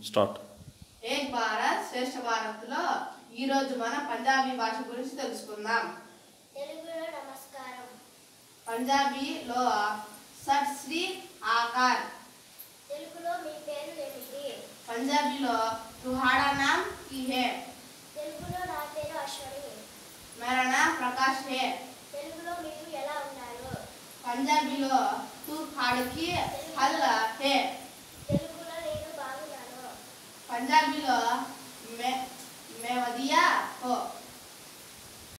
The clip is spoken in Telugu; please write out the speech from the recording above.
స్టార్ట్ ఏక్ భారత్ శ్రేష్ఠ భారత్లో ఈరోజు మనం పంజాబీ భాష గురించి తెలుసుకుందాం తెలుగులో నమస్కారం పంజాబీలో సట్ శ్రీ ఆకార్ తెలుగులో మీ పేరు ఏమిటి పంజాబీలో తుహాడా నామ్ కీ హే తెలుగులో నా పేరు అశ్వని మేరా నామ్ ప్రకాష్ హే తెలుగులో మీరు ఎలా ఉన్నారు పంజాబీలో తు ఖాడ్కి హల్ హే తెలుగులో నేను బాగున్నాను పంజాబీలో మే మే వదియా హో